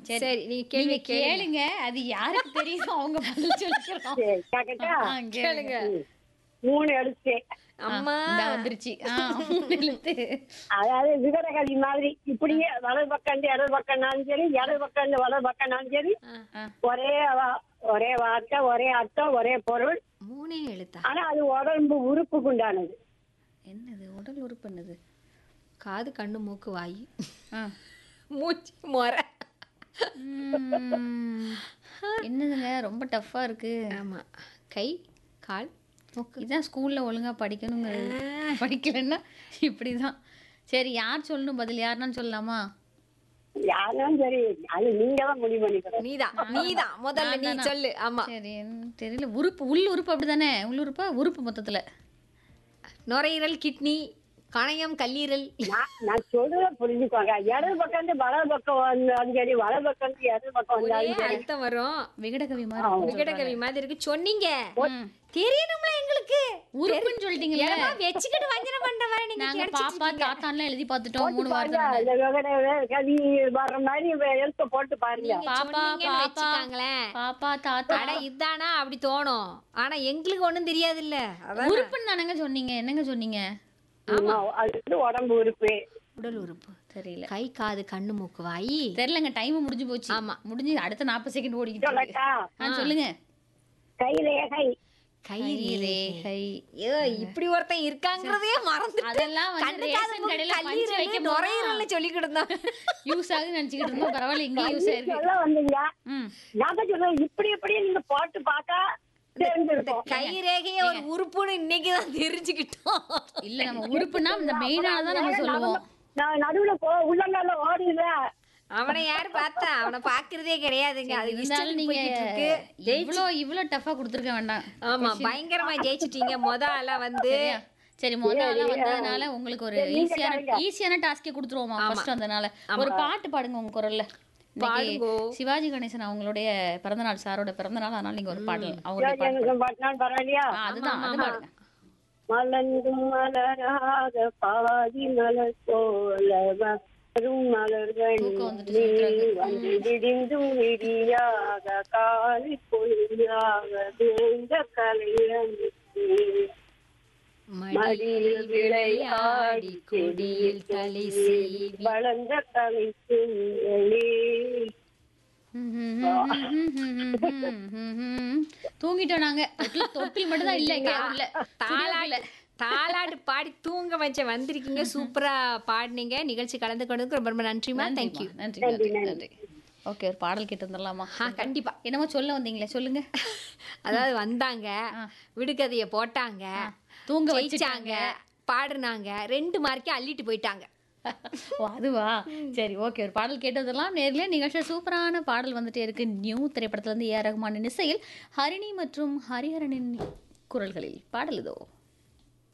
சரி சரி நீங்க கேள்வி நீங்க கேளுங்க அது யாருக்கு தெரியுதோ அவங்க பதில் சொல்லிக்கிறோம் சரி கேட்கட்டா ஆ, கேளுங்க மூணு எழுத்து அம்மா இந்தா வந்துருச்சு ஆ, மூணு எழுத்து அதாவது விவரகதி மாதிரி இப்படியே வலது பக்கம் இருந்து இடது பக்கம்னாலும் சரி இடது பக்கம் இருந்து வலது பக்கம்னாலும் சரி ஆ. ஒரே வா- ஒரே வார்த்தை ஒரே அர்த்தம் ஒரே பொருள் மூணே எழுத்தா ஆனா அது உடம்பு உறுப்புக்கு உண்டானது என்னது உடல் உறுப்பு என்னது காது கண்ணு மூக்கு வாய் ஆ. மூச்சு மொர ம். என்னதுங்க ரொம்ப டஃப்பா இருக்கு ஆமா கை கால் மூக்கு இதான் ஸ்கூல்ல ஒழுங்கா படிக்கணுங்கிறது படிக்கலைன்னா இப்படிதான் சரி யார் சொல்லணும் பதில் யாருன்னு சொல்லலாமா யாரும் சரி அது நீங்க தான் முடிவு பண்ணிக்கணும் நீதான் நீதான் முதல்ல நீ சொல்லு ஆமா சரி என்ன தெரியல உறுப்பு உள் உறுப்பு அப்படிதானே உள் உறுப்பா உறுப்பு மொத்தத்துல நுரையீரல் கிட்னி கணையம் கல்லீரல் நான் நான் சொல்றத புரிஞ்சுக்கோங்க இடது பக்கம் இருந்து வலது பக்கம் வந்தாலும் சரி வலது பக்கம் இருந்து இடது பக்கம் ஒரே வந்தாலும் சரி அர்த்தம் வரும் விகடகவி மாதிரி இருக்கும்னு விகடகவி மாதிரி இருக்கு சொன்னீங்க ம். தெரியணும்ல எங்களுக்கு உறுப்புன்னு சொல்லிட்டீங்கல்ல ஏமா வச்சுக்கிட்டு வஞ்சனம் பண்ற மாதிரி நீங்க நாங்க கிடைச்சிட்டு பாப்பா இருக்கீங்க. தாத்தான்லாம் எழுதி பார்த்துட்டோம் மூணு பாருங்க வார்த்தை இந்த விவர கதி வர்ற மாதிரி எழுத்த போட்டு பாருங்க நீங்க பாப்பா, சொன்னீங்கன்னு பாப்பா. வச்சுக்காங்களேன் பாப்பா தாத்தா அட இதானா அப்படி தோணும் ஆனா எங்களுக்கு ஒண்ணும் தெரியாது இல்ல அதான் உறுப்புன்னு தானங்க சொன்னீங்க என்னங்க சொன்னீங்க ஆமா அது வந்து உடம்பு உறுப்பு உடல் உறுப்பு தெரியல கை காது கண்ணு மூக்கு வாய் தெரியலங்க டைம் முடிஞ்சு போச்சு ஆமா. முடிஞ்சு அடுத்த நாற்பது செகண்ட் ஓடிக்கிட்டு இருக்கு. சொல்லட்டா ஆ சொல்லுங்க கை ரேகை கை ரேகை ஐயோ இப்படி ஒருத்தன் இருக்காங்கிறதே மறந்து அதெல்லாம் வந்து கண்ணு காது ரேஷன் மூக்கு கடையில பஞ்சு கல்லீரல் வைக்க நுரையீரல்னு சொல்லிக்கிட்டு இருந்தோம் யூஸ் ஆகுதுன்னு நினைச்சுக்கிட்டு இருந்தோம் பரவாயில்ல இங்கேயும் யூஸ் ஆயிருக்கு சொல்ல வந்தீங்க ம் நான் தான் சொல்றேன் இப்படி இப்படி நீங்க போட்டு பார்த்தா தெரிஞ்சிருக்கும் கை ரேகைய ஒரு உறுப்புன்னு இன்னைக்குதான் தெரிஞ்சுக்கிட்டோம் இல்ல நம்ம உறுப்புனா இந்த மெயினானதான் நம்ம சொல்லுவோம் நான் நடுவுல போ உள்ளங்கால ஓடுல அவனை யாரு பார்த்தா அவனை பாக்குறதே கிடையாதுங்க அது இருந்தாலும் இஷ்டத்துக்கு நீங்க போய்கிட்டு இருக்கு இவ்வளோ இவ்வளோ டஃபா கொடுத்துருக்க வேண்டாம் ஆமா பயங்கரமா ஜெயிச்சிட்டீங்க மொத ஆளா வந்து சரியா சரி முதல்ல வந்ததுனால உங்களுக்கு ஒரு ஈஸியான ஈஸியான டாஸ்கே கொடுத்துருவோமா ஃபர்ஸ்ட் வந்ததுனால ஒரு பாட்டு பாடுங்க உங்க குரல்ல இன்னைக்கு பாடுங்கோ. சிவாஜி கணேசன் அவங்களுடைய பிறந்தநாள் சாரோட பிறந்தநாள் அதனால நீங்க ஒரு பாடல் அவருடைய பாட்டு எனக்கு பாட்டினால் பரவாயில்லையா ஆ, அதுதான் அது பாடுங்க மலர்ந்தும் மலராத பாதி மலர் போல வரும் மலர்கள் தூக்கம் வந்துட்டு நீ சுத்துறது. வந்து விடிந்தும் விடியாத காலை பொழியாக வேந்த கலையனுக்கு மடியில் விளையாடி கொடியில் தலை சீவி வளர்ந்த கலை சுந்தரே தூங்கிட்டோம் நாங்க தொட்டில் தொட்டில் மட்டும் தான் இல்ல இங்க உள்ள தாலாட்டு தாலாட்டு பாடி தூங்க வச்ச வந்திருக்கீங்க சூப்பரா பாடினீங்க நிகழ்ச்சி கலந்து கொண்டதுக்கு ரொம்ப ரொம்ப நன்றிமா தேங்க்யூ நன்றி நன்றி நன்றி ஓகே ஒரு பாடல் கேட்டு வந்துடலாமா ஆ கண்டிப்பா என்னமோ சொல்ல வந்தீங்களே சொல்லுங்க அதாவது வந்தாங்க விடுகதைய போட்டாங்க தூங்க ஜெயிச்சாங்க பாடுனாங்க ரெண்டு மார்க்கே அள்ளிட்டு போயிட்டாங்க ஓ அதுவா சரி ஓகே ஒரு பாடல் கேட்டதெல்லாம் நேர்ல நிகழ்ச்சியில் சூப்பரான பாடல் வந்துட்டே இருக்கு நியூ திரைப்படத்துல இருந்து ஏ ஆர் ரஹ்மானின் இசையில் ஹரிணி மற்றும் ஹரிஹரனின் குரல்களில் பாடல் இதோ